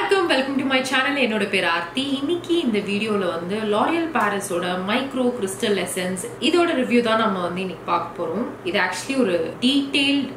வணக்கம் welcome to my channel என்னோட பேர் ஆர்த்தி இன்னைக்கு இந்த வீடியோல வந்து லாரியல் பாரிஸோட மைக்ரோ கிறிஸ்டல் எசன்ஸ் இதோட ரிவ்யூ தான் நம்ம வந்து இன்னைக்கு பார்க்க போறோம் இது ஆக்சுவலி ஒரு டீடைல்ட்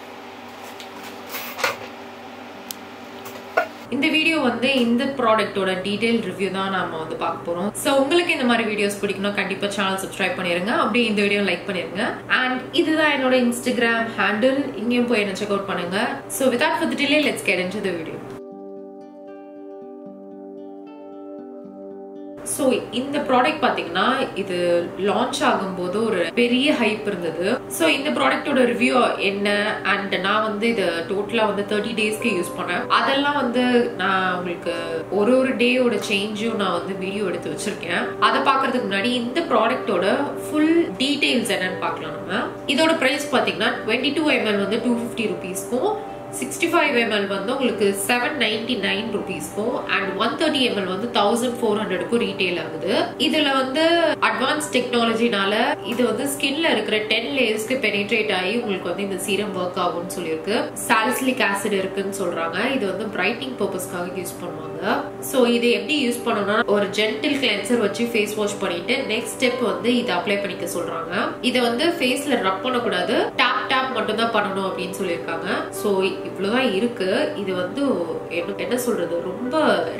இந்த வீடியோ வந்து இந்த ப்ராடக்ட்டோட டீடைல் ரிவ்யூ தான் நாம வந்து பார்க்க போறோம் ஸோ உங்களுக்கு இந்த மாதிரி வீடியோஸ் பிடிக்கணும் கண்டிப்பா சேனல் சப்ஸ்கிரைப் பண்ணிருங்க அப்படியே இந்த வீடியோ லைக் பண்ணிருங்க அண்ட் இதுதான் என்னோட இன்ஸ்டாகிராம் ஹேண்டில் இங்கேயும் போய் என்ன செக் அவுட் பண்ணுங்க so without further delay let's get into the video so இந்த ப்ராடக்ட் பார்த்தீங்கன்னா இது லான்ச் ஆகும்போது ஒரு பெரிய ஹைப் இருந்தது ஸோ இந்த ப்ராடக்ட்டோட ரிவ்யூ என்ன அண்ட் நான் வந்து இது டோட்டலாக வந்து தேர்ட்டி டேஸ்க்கு யூஸ் பண்ணேன் அதெல்லாம் வந்து நான் உங்களுக்கு ஒரு ஒரு டேயோட சேஞ்சும் நான் வந்து வீடியோ எடுத்து வச்சிருக்கேன் அதை பார்க்கறதுக்கு முன்னாடி இந்த ப்ராடக்ட்டோட ஃபுல் டீடைல்ஸ் என்னன்னு பார்க்கலாம் நம்ம இதோட ப்ரைஸ் பார்த்தீங்கன்னா டுவெண்ட்டி டூ எம்எல் வந்து டூ ஃபிஃப்டி ருபீஸ்க்கும் சிக்ஸ்டி ஃபைவ் எம்எல் வந்து உங்களுக்கு செவன் நைன்டி நைன் ருபீஸ்க்கும் அண்ட் ஒன் தேர்ட்டி எம்எல் வந்து தௌசண்ட் ஃபோர் ஹண்ட்ரடுக்கும் ரீட்டைல் ஆகுது இதுல வந்து அட்வான்ஸ் டெக்னாலஜினால இது வந்து ஸ்கின்ல இருக்கிற டென் லேயர்ஸ்க்கு பெனிட்ரேட் ஆகி உங்களுக்கு வந்து இந்த சீரம் ஒர்க் ஆகும்னு சொல்லியிருக்கு சாலிசிலிக் ஆசிட் இருக்குன்னு சொல்றாங்க இது வந்து பிரைட்டிங் பர்பஸ்க்காக யூஸ் பண்ணுவாங்க ஸோ இது எப்படி யூஸ் பண்ணணும்னா ஒரு ஜென்டில் கிளென்சர் வச்சு ஃபேஸ் வாஷ் பண்ணிட்டு நெக்ஸ்ட் ஸ்டெப் வந்து இதை அப்ளை பண்ணிக்க சொல்றாங்க இதை வந்து ஃபேஸ்ல ரப் பண்ணக்கூடாது டேப் டேப் மட்டும் தான் பண்ணணும் அப்படின்னு சொல்லியிருக்காங்க ஸோ இவ்வளவுதான் இருக்கு இது வந்து என்ன என்ன சொல்றது ரொம்ப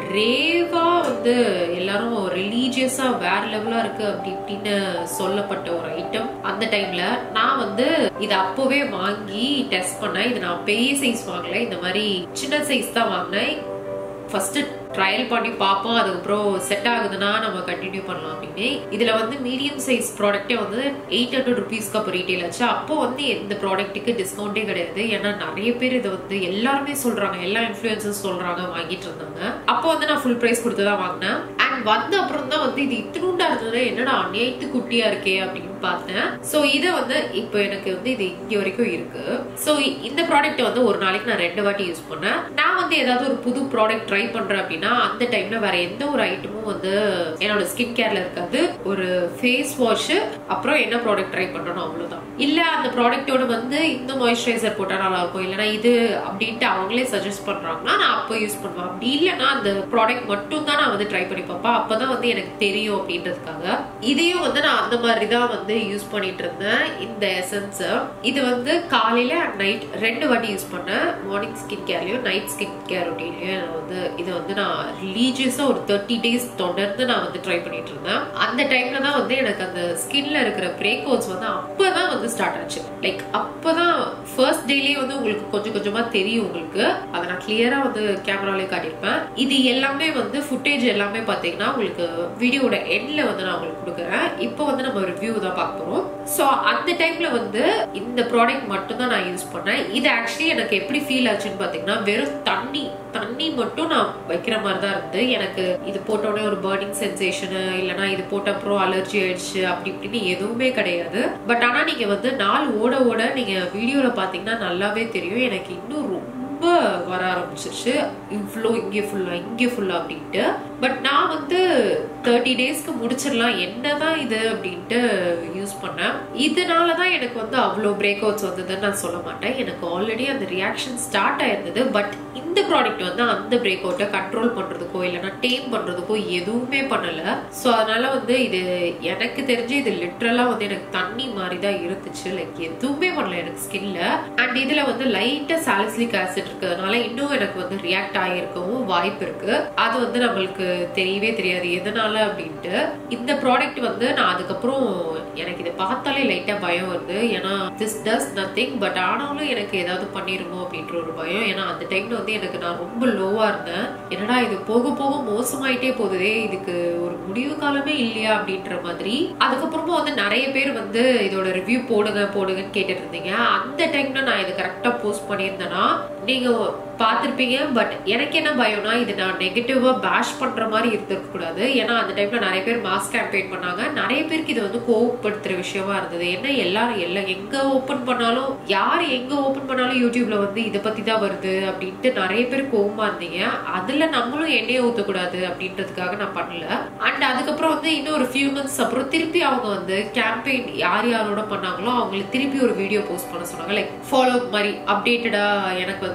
ரேவா வந்து எல்லாரும் ரிலீஜியஸா வேற லெவலா இருக்கு அப்படி இப்படின்னு சொல்லப்பட்ட ஒரு ஐட்டம் அந்த டைம்ல நான் வந்து இதை அப்பவே வாங்கி டெஸ்ட் பண்ணேன் இது நான் பெரிய சைஸ் வாங்கல இந்த மாதிரி சின்ன சைஸ் தான் வாங்கினேன் ஃபர்ஸ்ட் ட்ரையல் பண்ணி பார்ப்போம் அதுக்கப்புறம் செட் ஆகுதுன்னா நம்ம கண்டினியூ பண்ணலாம் அப்படின்னு இதுல வந்து மீடியம் சைஸ் ப்ராடக்டே வந்து எயிட் ஹண்ட்ரட் ருபீஸ்க்கு அப்போ ரீட்டைல் ஆச்சு அப்போ வந்து எந்த ப்ராடக்ட்டுக்கு டிஸ்கவுண்டே கிடையாது ஏன்னா நிறைய பேர் இதை வந்து எல்லாருமே சொல்றாங்க எல்லா இன்ஃபுளுசர்ஸ் சொல்றாங்க வாங்கிட்டு இருந்தாங்க அப்போ வந்து நான் ஃபுல் ப்ரைஸ் கொடுத்து தான் வாங்கினேன் அண்ட் வந்த அப்புறம் தான் வந்து இது இத்தினுண்டா இருந்தது என்னடா அநியாயத்து குட்டியா இருக்கே அப்படின்னு பார்த்தேன் ஸோ இதை வந்து இப்போ எனக்கு வந்து இது இங்க வரைக்கும் இருக்கு ஸோ இந்த ப்ராடக்ட் வந்து ஒரு நாளைக்கு நான் ரெண்டு வாட்டி யூஸ் பண்ணேன் நான் வந்து ஏதாவது ஒரு புது ப்ராடக்ட் ட்ரை பண்றேன் அப்படின்னா அந்த டைம்ல வேற எந்த ஒரு ஐட்டமும் வந்து என்னோட ஸ்கின் கேர்ல இருக்காது ஒரு ஃபேஸ் வாஷ் அப்புறம் என்ன ப்ராடக்ட் ட்ரை பண்றணும் அவ்வளவுதான் இல்ல அந்த ப்ராடக்ட்டோட வந்து இந்த மாய்ஸ்சரைசர் போட்டா நல்லா இருக்கும் இல்லைன்னா இது அப்படின்ட்டு அவங்களே சஜஸ்ட் பண்றாங்கன்னா நான் அப்போ யூஸ் பண்ணுவேன் அப்படி இல்லைன்னா அந்த ப்ராடக்ட் மட்டும் தான் நான் வந்து ட்ரை பண்ணி பார்ப்பேன் அப்பதான் வந்து எனக்கு தெரியும் அப்படின்றதுக்காக இதையும் வந்து நான் அந்த மாதிரி தான் வந்து யூஸ் பண்ணிட்டு இருந்தேன் இந்த எசன்ஸ் இது வந்து காலையில அண்ட் நைட் ரெண்டு வாட்டி யூஸ் பண்ணேன் மார்னிங் ஸ்கின் கேர்லயும் நைட் ஸ்கின் கேர் ரொட்டீன்லயும் நான் வந்து இதை வந்து நான் ரிலீஜியஸா ஒரு தேர்ட்டி டேஸ் தொடர்ந்து நான் வந்து ட்ரை பண்ணிட்டு இருந்தேன் அந்த டைம்ல தான் வந்து எனக்கு அந்த ஸ்கின்ல இருக்கிற பிரேக் அவுட்ஸ் வந்து அப்பதான் வந்து ஸ்டார்ட் ஆச்சு லைக் அப்பதான் ஃபர்ஸ்ட் டேலயே வந்து உங்களுக்கு கொஞ்சம் கொஞ்சமா தெரியும் உங்களுக்கு அதை நான் கிளியரா வந்து கேமராலே காட்டியிருப்பேன் இது எல்லாமே வந்து ஃபுட்டேஜ் எல்லாமே பாத்தீங்கன்னா உங்களுக்கு வீடியோட எண்ட்ல வந்து நான் உங்களுக்கு கொடுக்குறேன் இப்போ வந்து நம்ம ரிவ்யூ தான் பார்க்க போறோம் ஸோ அந்த டைம்ல வந்து இந்த ப்ராடக்ட் மட்டும் தான் நான் யூஸ் பண்ணேன் இது ஆக்சுவலி எனக்கு எப்படி ஃபீல் ஆச்சுன்னு பாத்தீங்கன்னா வெறும் தண்ணி தண்ணி மட்டும் நான் வைக்கிற மாதிரி தான் இருந்து எனக்கு இது போட்டோடனே ஒரு பர்னிங் சென்சேஷனு இல்லைனா இது போட்ட அப்புறம் அலர்ஜி ஆயிடுச்சு அப்படி இப்படின்னு எதுவுமே கிடையாது பட் ஆனா நீங்க வந்து நாள் ஓட ஓட நீங்க வீடியோல பாத்தீங்கன்னா நல்லாவே தெரியும் எனக்கு இன்னும் ரொம்ப வர ஆரம்பிச்சிருச்சு இவ்வளோ இங்கே ஃபுல்லா இங்கே ஃபுல்லா அப்படின்ட்டு பட் நான் வந்து தேர்ட்டி டேஸ்க்கு முடிச்சிடலாம் என்னதான் இது அப்படின்ட்டு யூஸ் பண்ணேன் இதனால தான் எனக்கு வந்து அவ்வளோ பிரேக் அவுட்ஸ் வந்ததுன்னு நான் சொல்ல மாட்டேன் எனக்கு ஆல்ரெடி அந்த ரியாக்ஷன் ஸ்டார்ட் ஆயிருந்தது பட் இந்த ப்ராடக்ட் வந்து அந்த பிரேக் அவுட்டை கண்ட்ரோல் பண்றதுக்கோ இல்லைன்னா டேம் பண்றதுக்கோ எதுவுமே பண்ணல ஸோ அதனால வந்து இது எனக்கு தெரிஞ்சு இது லிட்ரலா வந்து எனக்கு தண்ணி மாதிரி தான் இருந்துச்சு லைக் எதுவுமே பண்ணல எனக்கு ஸ்கின்ல அண்ட் இதுல வந்து லைட்டா சாலிசிலிக் ஆசிட் இருக்கிறதுனால இன்னும் எனக்கு வந்து ரியாக்ட் ஆகிருக்கவும் வாய்ப்பு இருக்கு அது வந்து நம்மளுக்கு தெரியவே தெரியாது எதனால அப்படின்ட்டு இந்த ப்ராடக்ட் வந்து நான் அதுக்கப்புறம் எனக்கு இதை பார்த்தாலே லைட்டா பயம் வருது ஏன்னா திஸ் டஸ் நத்திங் பட் ஆனாலும் எனக்கு ஏதாவது பண்ணிருமோ அப்படின்ற ஒரு பயம் ஏன்னா அந்த டைம்ல வந்து எனக்கு நான் ரொம்ப லோவா இருந்தேன் என்னடா இது போக போக மோசமாயிட்டே போகுதே இதுக்கு ஒரு முடிவு காலமே இல்லையா அப்படின்ற மாதிரி அதுக்கப்புறமா வந்து நிறைய பேர் வந்து இதோட ரிவ்யூ போடுங்க போடுங்கன்னு கேட்டுட்டு இருந்தீங்க அந்த டைம்ல நான் இது கரெக்டா போஸ்ட் பண்ணியிருந்தேன்னா நீங்க பார்த்துருப்பீங்க பட் எனக்கு என்ன பயம்னா இது நான் நெகட்டிவா பேஷ் பண்ற மாதிரி இருந்திருக்க கூடாது ஏன்னா அந்த டைம்ல நிறைய பேர் மாஸ்க் கேம்பெயின் பண்ணாங்க நிறைய பேருக்கு இது வந்து கோவப்படுத்துற விஷயமா இருந்தது ஏன்னா எல்லாரும் எல்லாம் எங்க ஓபன் பண்ணாலும் யார் எங்க ஓபன் பண்ணாலும் யூடியூப்ல வந்து இதை பத்தி தான் வருது அப்படின்ட்டு நிறைய பேர் கோவமா இருந்தீங்க அதுல நம்மளும் எண்ணெயை ஊத்தக்கூடாது அப்படின்றதுக்காக நான் பண்ணல அண்ட் அதுக்கப்புறம் வந்து இன்னும் ஒரு ஃபியூ மந்த்ஸ் அப்புறம் திருப்பி அவங்க வந்து கேம்பெயின் யார் யாரோட பண்ணாங்களோ அவங்களுக்கு திருப்பி ஒரு வீடியோ போஸ்ட் பண்ண சொன்னாங்க லைக் ஃபாலோ மாதிரி அப்டேட்டடா எனக்கு வந்து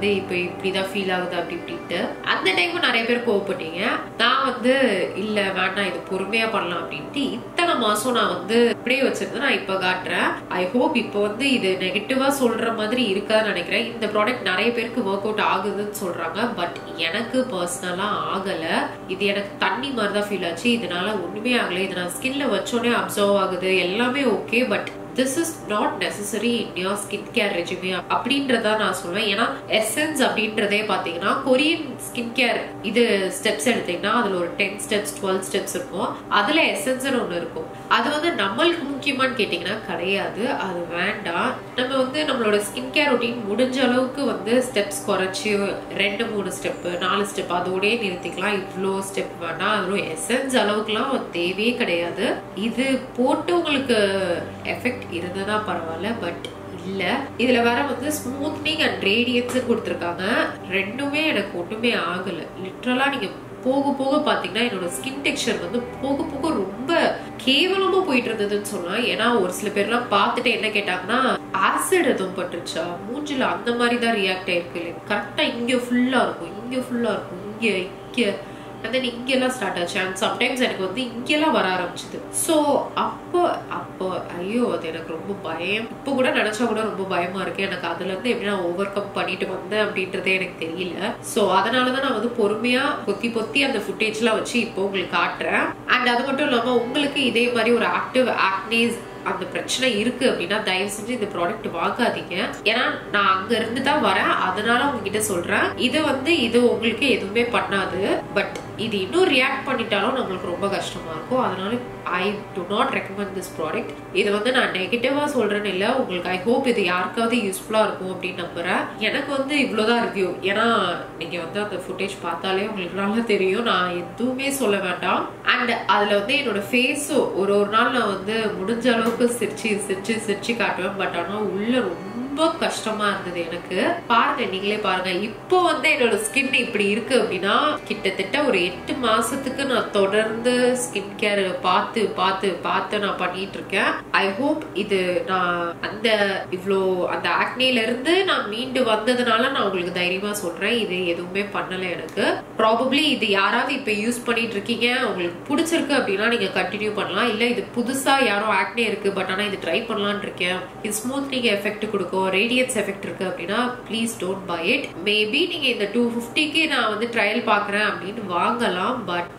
வந்து இப்போ இப்படிதான் ஃபீல் ஆகுது அப்படி இப்படின்ட்டு அந்த டைம் நிறைய பேர் கோவப்பட்டீங்க நான் வந்து இல்ல வேண்டாம் இது பொறுமையா பண்ணலாம் அப்படின்ட்டு இத்தனை மாசம் நான் வந்து இப்படியே வச்சிருந்தேன் நான் இப்ப காட்டுறேன் ஐ ஹோப் இப்போ வந்து இது நெகட்டிவா சொல்ற மாதிரி இருக்காதுன்னு நினைக்கிறேன் இந்த ப்ராடக்ட் நிறைய பேருக்கு ஒர்க் அவுட் ஆகுதுன்னு சொல்றாங்க பட் எனக்கு பர்சனலா ஆகல இது எனக்கு தண்ணி மாதிரி தான் ஃபீல் ஆச்சு இதனால ஒண்ணுமே ஆகல இது நான் ஸ்கின்ல வச்சோடனே அப்சர்வ் ஆகுது எல்லாமே okay but this is not necessary in your skin care regime அப்படின்றத நான் சொல்லுவேன் ஏன்னா எசன்ஸ் அப்படின்றதே பார்த்தீங்கன்னா கொரியன் ஸ்கின் கேர் இது ஸ்டெப்ஸ் எடுத்தீங்கன்னா அதில் ஒரு டென் ஸ்டெப்ஸ் டுவெல் ஸ்டெப்ஸ் இருக்கும் அதில் எசன்ஸ்னு ஒன்று இருக்கும் அது வந்து நம்மளுக்கு முக்கியமானு கேட்டிங்கன்னா கிடையாது அது வேண்டாம் நம்ம வந்து நம்மளோட ஸ்கின் கேர் ரொட்டீன் முடிஞ்ச அளவுக்கு வந்து ஸ்டெப்ஸ் குறைச்சி ரெண்டு மூணு ஸ்டெப்பு நாலு ஸ்டெப் அதோடய நிறுத்திக்கலாம் இவ்வளோ ஸ்டெப் வேண்டாம் அதுவும் எசன்ஸ் அளவுக்குலாம் தேவையே கிடையாது இது போட்டு உங்களுக்கு எஃபெக்ட் இருந்ததா பரவாயில்ல பட் இல்ல இதுல வேற வந்து ஸ்மூத்னிங் அண்ட் ரேடியன்ஸ் கொடுத்துருக்காங்க ரெண்டுமே எனக்கு ஒண்ணுமே ஆகல லிட்ரலா நீங்க போக போக பாத்தீங்கன்னா என்னோட ஸ்கின் டெக்ஸ்சர் வந்து போக போக ரொம்ப கேவலமா போயிட்டு இருந்ததுன்னு சொல்லலாம் ஏன்னா ஒரு சில பேர்லாம் பார்த்துட்டு என்ன கேட்டாங்கன்னா ஆசிட் எதுவும் பட்டுருச்சா மூஞ்சில அந்த மாதிரி தான் ரியாக்ட் ஆயிருக்கு கரெக்டா இங்க ஃபுல்லா இருக்கும் இங்க ஃபுல்லா இருக்கும் இங்க இங்க அண்ட் தென் இங்கெல்லாம் ஸ்டார்ட் ஆச்சு அண்ட் சம்டைம்ஸ் எனக்கு வந்து இங்கெல்லாம் வர ஆரம்பிச்சுது ஸோ அப்போ அப்போ ஐயோ அது எனக்கு ரொம்ப பயம் இப்போ கூட நினைச்சா கூட ரொம்ப பயமா இருக்கு எனக்கு அதுல இருந்து எப்படி நான் ஓவர் கம் பண்ணிட்டு வந்தேன் அப்படின்றதே எனக்கு தெரியல ஸோ அதனாலதான் நான் வந்து பொறுமையா பொத்தி பொத்தி அந்த ஃபுட்டேஜ்லாம் வச்சு இப்போ உங்களுக்கு காட்டுறேன் அண்ட் அது மட்டும் இல்லாம உங்களுக்கு இதே மாதிரி ஒரு ஆக்டிவ் ஆக்னேஸ் அந்த பிரச்சனை இருக்கு அப்படின்னா தயவு செஞ்சு இந்த ப்ராடக்ட் வாங்காதீங்க ஏன்னா நான் அங்க இருந்து தான் வரேன் அதனால உங்ககிட்ட சொல்றேன் இது வந்து இது உங்களுக்கு எதுவுமே பண்ணாது பட் இது இன்னும் ரியாக்ட் பண்ணிட்டாலும் நம்மளுக்கு ரொம்ப கஷ்டமா இருக்கும் அதனால I do not recommend this product இது வந்து நான் நெகட்டிவா சொல்றேன்னு இல்லை உங்களுக்கு ஐ ஹோப் இது யாருக்காவது யூஸ்ஃபுல்லா இருக்கும் அப்படின்னு நம்புறேன் எனக்கு வந்து இவ்வளவுதான் ரிவ்யூ ஏன்னா நீங்க வந்து அந்த ஃபுட்டேஜ் பார்த்தாலே உங்களுக்கு நல்லா தெரியும் நான் எதுவுமே சொல்ல வேண்டாம் அண்ட் அதுல வந்து என்னோட ஃபேஸும் ஒரு ஒரு நாள் நான் வந்து முடிஞ்ச அளவுக்கு சிரிச்சு சிரிச்சு சிரிச்சு காட்டுவேன் பட் ஆனா உள்ள ரொம்ப ரொம்ப கஷ்டமா இருந்தது எனக்கு பாருங்க நீங்களே பாருங்க இப்போ வந்து என்னோட ஸ்கின் இப்படி இருக்கு அப்படின்னா கிட்டத்தட்ட ஒரு எட்டு மாசத்துக்கு நான் தொடர்ந்து ஸ்கின் கேர் பார்த்து பார்த்து பார்த்து நான் பண்ணிட்டு இருக்கேன் ஐ ஹோப் இது நான் அந்த இவ்வளோ அந்த ஆக்னில இருந்து நான் மீண்டு வந்ததுனால நான் உங்களுக்கு தைரியமா சொல்றேன் இது எதுவுமே பண்ணல எனக்கு ப்ராபப்ளி இது யாராவது இப்ப யூஸ் பண்ணிட்டு இருக்கீங்க உங்களுக்கு பிடிச்சிருக்கு அப்படின்னா நீங்க கண்டினியூ பண்ணலாம் இல்ல இது புதுசா யாரோ ஆக்னே இருக்கு பட் ஆனா இது ட்ரை பண்ணலாம்னு இருக்கேன் இது ஸ்மூத்னிங் எஃபெக்ட் கொடுக்கும் ரேடியன்ஸ் எஃபெக்ட் இருக்கு அப்படின்னா please don't buy it maybe நீங்க இந்த டூ ஃபிஃப்டிக்கு நான் வந்து ட்ரையல் பாக்குறேன் அப்படின்னு வாங்கலாம் but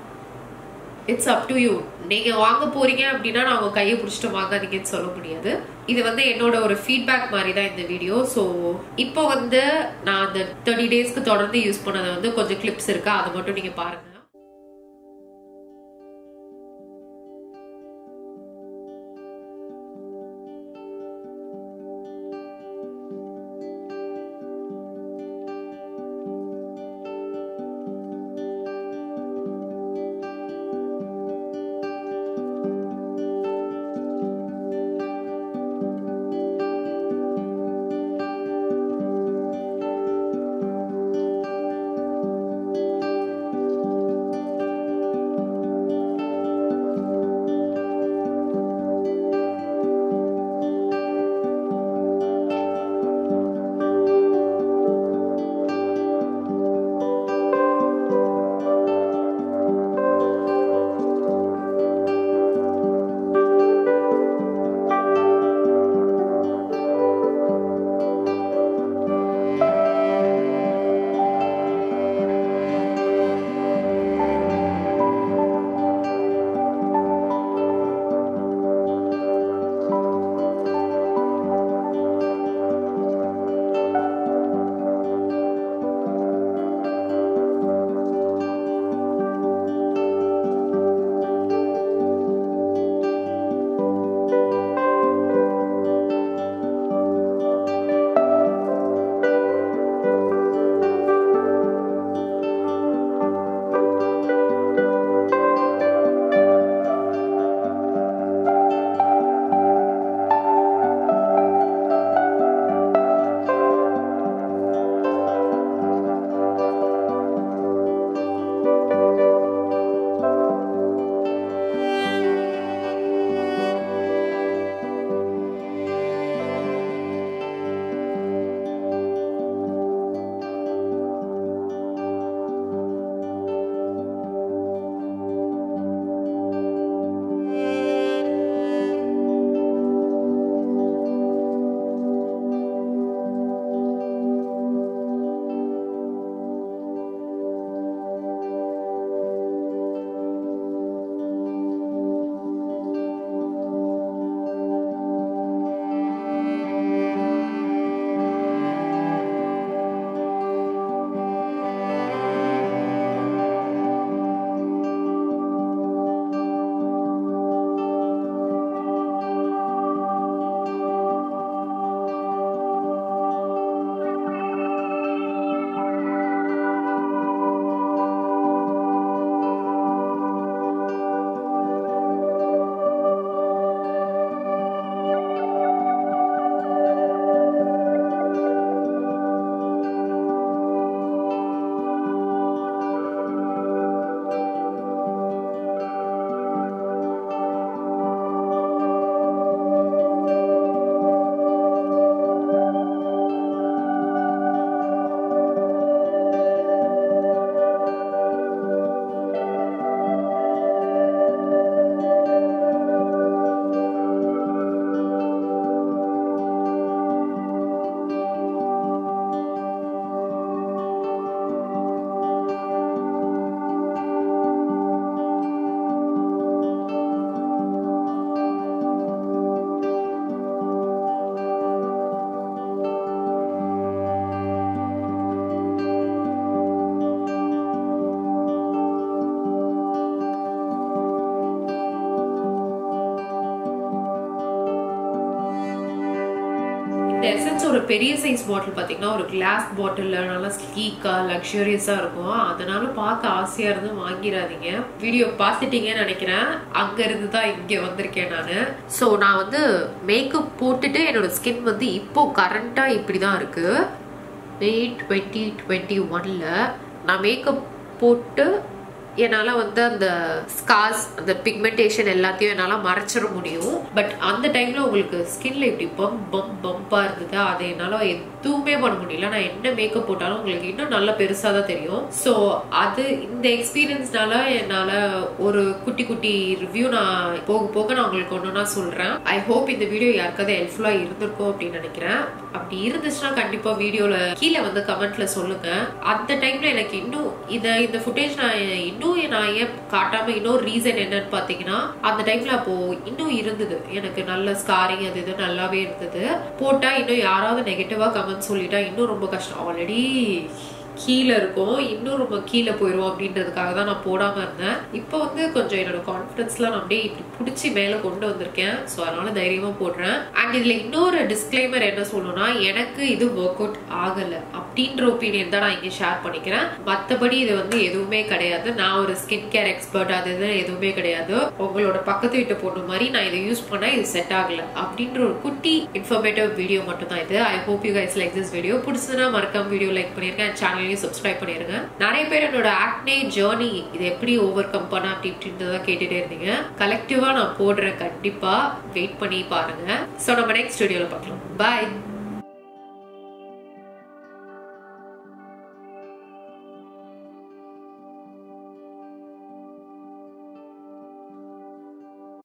it's up to you நீங்க வாங்க போறீங்க அப்படின்னா நான் உங்க கையை பிடிச்சிட்டு வாங்காதீங்கன்னு சொல்ல முடியாது இது வந்து என்னோட ஒரு ஃபீட்பேக் மாதிரி தான் இந்த வீடியோ ஸோ இப்போ வந்து நான் அந்த தேர்ட்டி டேஸ்க்கு தொடர்ந்து யூஸ் பண்ணதை வந்து கொஞ்சம் கிளிப்ஸ் இருக்கா அதை மட்டும் நீங்க பாருங்க எசன்ஸ் ஒரு பெரிய சைஸ் பாட்டில் பார்த்தீங்கன்னா ஒரு கிளாஸ் பாட்டில் நல்லா ஸ்லீக்கா லக்ஸரியஸா இருக்கும் அதனால பார்க்க ஆசையா இருந்து வாங்கிடாதீங்க வீடியோ பார்த்துட்டீங்கன்னு நினைக்கிறேன் அங்க இருந்து தான் இங்க வந்திருக்கேன் நான் ஸோ நான் வந்து மேக்கப் போட்டுட்டு என்னோட ஸ்கின் வந்து இப்போ கரண்டா இப்படி தான் இருக்கு மே டுவெண்ட்டி டுவெண்ட்டி ஒன்ல நான் மேக்கப் போட்டு என்னால் வந்து அந்த ஸ்கார்ஸ் அந்த பிக்மெண்டேஷன் எல்லாத்தையும் என்னால் மறைச்சிட முடியும் பட் அந்த டைமில் உங்களுக்கு ஸ்கின்ல இப்படி பம் பம் பம்பாக இருந்தது அதை என்னால் எதுவுமே பண்ண முடியல நான் என்ன மேக்கப் போட்டாலும் உங்களுக்கு இன்னும் நல்லா பெருசாக தான் தெரியும் ஸோ அது இந்த எக்ஸ்பீரியன்ஸ்னால என்னால் ஒரு குட்டி குட்டி ரிவ்யூ நான் போக போக நான் உங்களுக்கு ஒன்று நான் சொல்கிறேன் ஐ ஹோப் இந்த வீடியோ யாருக்காவது ஹெல்ப்ஃபுல்லாக இருந்திருக்கும் அப்படின்னு நினைக்கிறேன் அப்படி இருந்துச்சுன்னா கண்டிப்பாக வீடியோவில் கீழே வந்து கமெண்ட்ல சொல்லுங்க அந்த டைம்ல எனக்கு இன்னும் இதை இந்த ஃபுட்டேஜ் நான் இன்னும் நான் ஏன் காட்டாம இன்னொரு ரீசன் என்னன்னு பாத்தீங்கன்னா அந்த டைம்ல அப்போ இன்னும் இருந்தது எனக்கு நல்ல ஸ்காரிங் அது இது நல்லாவே இருந்தது போட்டா இன்னும் யாராவது நெகட்டிவா கமெண்ட் சொல்லிட்டா இன்னும் ரொம்ப கஷ்டம் ஆல்ரெடி கீழே இருக்கும் இன்னும் ரொம்ப கீழே போயிடும் அப்படின்றதுக்காக தான் நான் போடாம இருந்தேன் இப்போ வந்து கொஞ்சம் என்னோட கான்ஃபிடன்ஸ்லாம் நான் அப்படியே இப்படி பிடிச்சி மேலே கொண்டு வந்திருக்கேன் ஸோ அதனால தைரியமா போடுறேன் அண்ட் இதுல இன்னொரு டிஸ்க்ளைமர் என்ன சொல்லணும்னா எனக்கு இது ஒர்க் அவுட் ஆகலை அப்படின்ற ஒப்பீனியன் தான் நான் இங்கே ஷேர் பண்ணிக்கிறேன் மற்றபடி இது வந்து எதுவுமே கிடையாது நான் ஒரு ஸ்கின் கேர் எக்ஸ்பர்ட் அது இது எதுவுமே கிடையாது உங்களோட பக்கத்து வீட்டு பொண்ணு மாதிரி நான் இதை யூஸ் பண்ணா இது செட் ஆகல அப்படின்ற ஒரு குட்டி இன்ஃபர்மேட்டிவ் வீடியோ மட்டும் தான் இது I hope you guys like this video பிடிச்சதுன்னா மறக்காம வீடியோ லைக் பண்ணிருக்கேன் சேனலையும் சப்ஸ்கிரைப் பண்ணிருங்க நிறைய பேர் என்னோட ஆக்னே ஜேர்னி இது எப்படி ஓவர் கம் பண்ண அப்படி இப்படின்றத கேட்டுட்டே இருந்தீங்க கலெக்டிவா நான் போடுறேன் கண்டிப்பா வெயிட் பண்ணி பாருங்க ஸோ நம்ம நெக்ஸ்ட் வீடியோல பார்க்கலாம் பாய்